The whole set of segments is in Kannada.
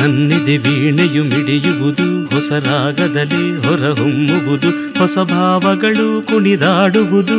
ನನ್ನಿದೆ ವೀಣೆಯು ಮಿಡಿಯುವುದು ಹೊಸ ರಾಗದಲ್ಲಿ ಹೊರಹೊಮ್ಮುವುದು ಹೊಸ ಭಾವಗಳು ಕುಣಿದಾಡುವುದು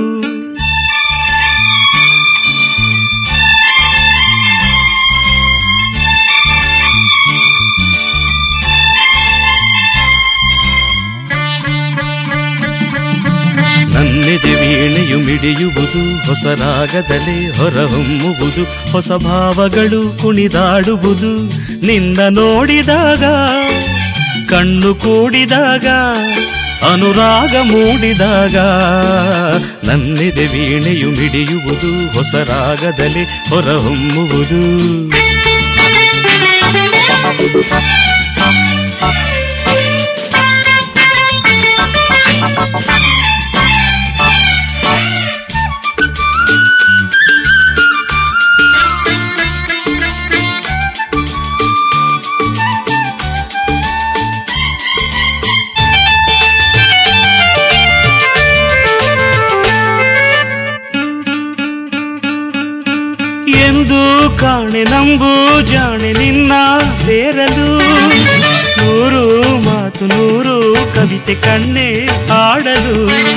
ನನ್ನೆದೆ ವೀಣೆಯು ಮಿಡಿಯುವುದು ಹೊಸ ರಾಗದಲ್ಲಿ ಹೊರಹೊಮ್ಮುವುದು ಹೊಸ ಭಾವಗಳು ಕುಣಿದಾಡುವುದು ನಿನ್ನ ನೋಡಿದಾಗ ಕಣ್ಣು ಕೂಡಿದಾಗ ಅನುರಾಗ ಮೂಡಿದಾಗ ನನ್ನೆದೆ ವೀಣೆಯು ಮಿಡಿಯುವುದು ಹೊಸ ರಾಗದಲ್ಲಿ ಹೊರಹೊಮ್ಮುವುದು ಎಂದು ಕಾಣೆ ನಂಬು ಜಾಣೆ ನಿನ್ನ ಸೇರಲು ನೂರು ಮಾತು ನೂರು ಕವಿತೆ ಕಣ್ಣೆ ಹಾಡಲು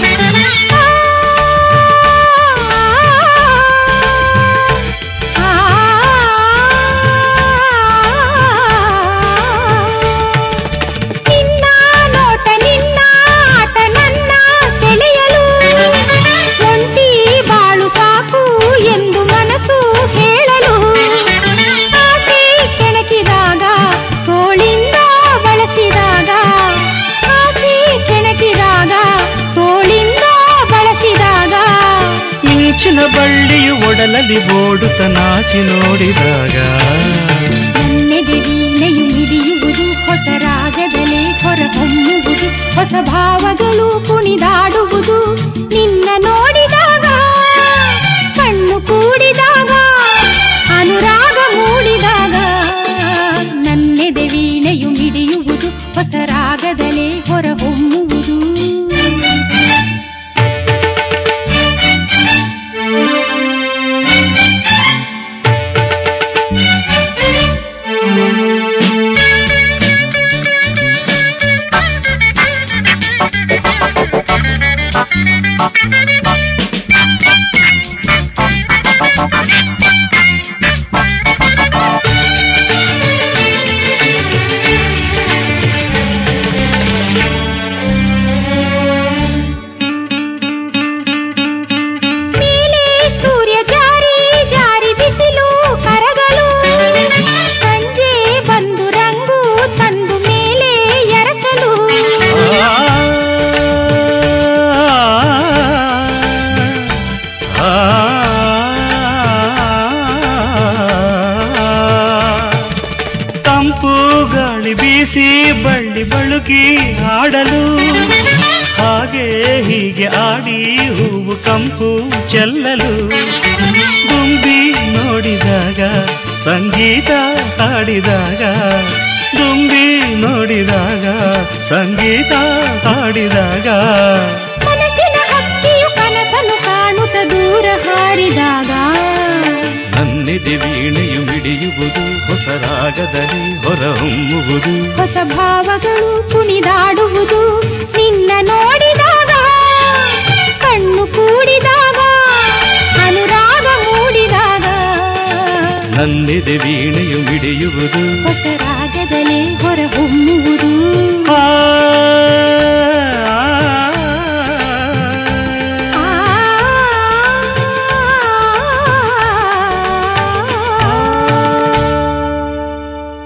ನಿನ್ನ ನೋಟ ನಿನ್ನ ಆಟ ನನ್ನ ಸೆಳೆಯಲು ಒಂಟಿ ಬಾಳು ಸಾಕು ಎಂದು ಮನಸ್ಸು ಹೇಳಲು ಆಸೆ ಕೆಣಕಿದಾಗ ತೋಳಿಂದ ಬಳಸಿದಾಗ ಆಸೆ ಕೆಣಕಿದಾಗ ತೋಳಿಂದ ಬಳಸಿದಾಗ ಮಿಂಚಿನ ಬಳ್ಳಿಯು ಒಡಲಲ್ಲಿ ಓಡುತ್ತ ನಾಚಿ ನೋಡಿದಾಗ ನನ್ನೆದೆ ವೀಣೆಯು ಮಿಡಿಯುವುದು ಹೊಸ ರಾಗದಲೇ ಹೊರಹೊಮ್ಮುವುದು ಹೊಸ ಭಾವಗಳು ಕುಣಿದಾಡುವುದು ನಿನ್ನ ನೋಡಿದಾಗ ಕಣ್ಣು ಕೂಡಿದಾಗ ಅನುರಾಗ ಮೂಡಿದಾಗ ನನ್ನೆದೆ ವೀಣೆಯು ಮಿಡಿಯುವುದು ಹೊಸ ರಾಗದಲೇ ಹೊರಹೊಮ್ಮುವುದು ಮೇಲೆ ಸೂರ್ಯ ಜಾರಿ ಜಾರಿ ಬಿಸಿಲು ಕರಗಲು ಸಂಜೆ ಬಂದು ರಂಗು ತಂದು ಮೇಲೆ ಎರಚಲು ಆ, ಆ, ತಂಪು ಗಾಳಿ ಬೀಸಿ ಬಳ್ಳಿ ಬಳುಕಿ ಆಡಲು ಹಾಗೆ ಹೀಗೆ ಆಡಿ ಹೂವು ಕಂಪು ಚೆಲ್ಲಲು ದುಂಬಿ ನೋಡಿದಾಗ ಸಂಗೀತ ಹಾಡಿದಾಗ ದುಂಬಿ ನೋಡಿದಾಗ ಸಂಗೀತ ಹಾಡಿದಾಗ ಮನಸ್ಸಿನ ಹಕ್ಕಿಯು ಕನಸನ್ನು ಕಾಣುತ್ತ ದೂರ ಹಾರಿದಾಗ ನನ್ನೆದೆ ವೀಣೆಯು ಮಿಡಿಯುವುದು ಹೊಸ ರಾಗದಲ್ಲಿ ಹೊರಹೊಮ್ಮುವುದು ಹೊಸ ಭಾವಗಳು ಕುಣಿದಾಡುವುದು ನಿನ್ನ ನೋಡಿದಾಗ ಕಣ್ಣು ಕೂಡಿದಾಗ ಅನುರಾಗ ಮೂಡಿದಾಗ ನನ್ನೆದೆ ವೀಣೆಯು ಮಿಡಿಯುವುದು ಹೊಸ ರಾಗದಲೇ ಹೊರಹೊಮ್ಮುವುದು